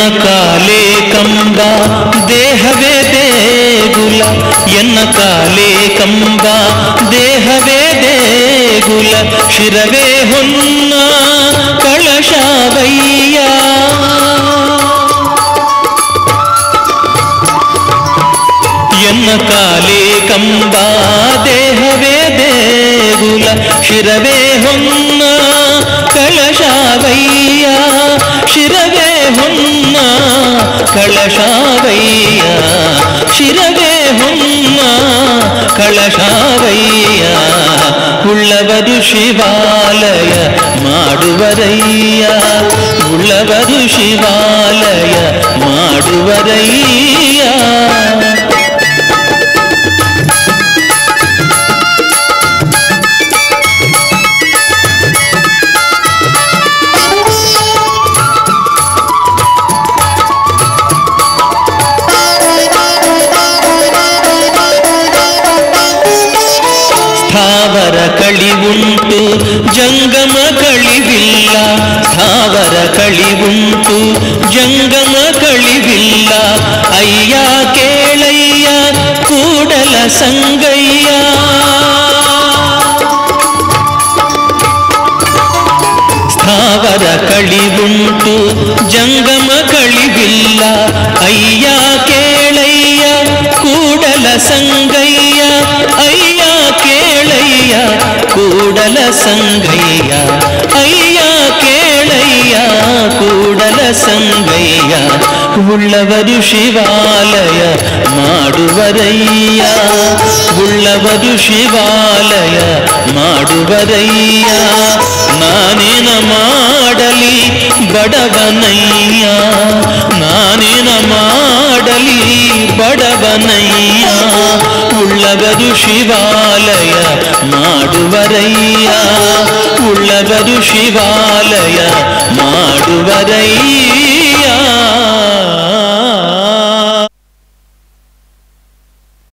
ಕಾಲೇ ಕಂಬ ದೇಹವೇ ದೇಗುಲ ಎನ್ನ ಕಾಲೇ ಕಂಬ ದೇಹವೇ ದೇಗುಲ ಶಿರವೇ ಹೊನ್ನ ಕಳಶವಯ್ಯ ಎನ್ನ ಕಾಲೇ ಕಂಬ ದೇಹವೇ ದೇಗುಲ ಶಿರವೇ ಹೊನ್ನ ಕಳಶವಯ್ಯ ಶಿರವೇ ಹೊನ್ನ ಕಳಶವಯ್ಯ ಶಿರವೇ ಹೊನ್ನ ಕಳಶವಯ್ಯ ಉಳ್ಳವರು ಶಿವಾಲಯ ಮಾಡುವರಯ್ಯ ಉಳ್ಳವರು ಶಿವಾಲಯ ಮಾಡುವರಯ್ಯ ಸ್ಥಾವರ ಕಳಿವುಂಟು ಜಂಗಮ ಕಳಿವಿಲ್ಲ ಸ್ಥಾವರ ಕಳಿವುಂಟು ಜಂಗಮ ಕಳಿವಿಲ್ಲ ಅಯ್ಯ ಕೇಳಯ್ಯ ಕೂಡಲ ಸಂಗಯ್ಯ ಸ್ಥಾವರ ಕಳಿವುಂಟು ಜಂಗಮ ಕಳಿವಿಲ್ಲ ಅಯ್ಯ ಕೇಳಯ್ಯ ಕೂಡಲ ಸಂಗಯ್ಯ ಅಯ್ಯ ಕೇಳಯ್ಯ ಕೂಡಲ ಸಂಗಯ್ಯ ಅಯ್ಯ ಕೇಳಯ್ಯ ಕೂಡಲ ಸಂಗಯ್ಯ ಉಳ್ಳವರು ಶಿವಾಲಯ ಮಾಡುವರಯ್ಯ ಉಳ್ಳವರು ಶಿವಾಲಯ ಮಾಡುವರಯ್ಯ ನಾನೇನ ಮಾಡಲಿ ಬಡವನಯ್ಯ ನಾನೇನ ಮಾಡಲಿ ಬಡವನಯ್ಯ ಉಳ್ಳವರು ಶಿವಾಲಯ ಮಾಡುವರಯ್ಯ ಉಳ್ಳವರು ಶಿವಾಲಯ ಮಾಡುವರಯ್ಯ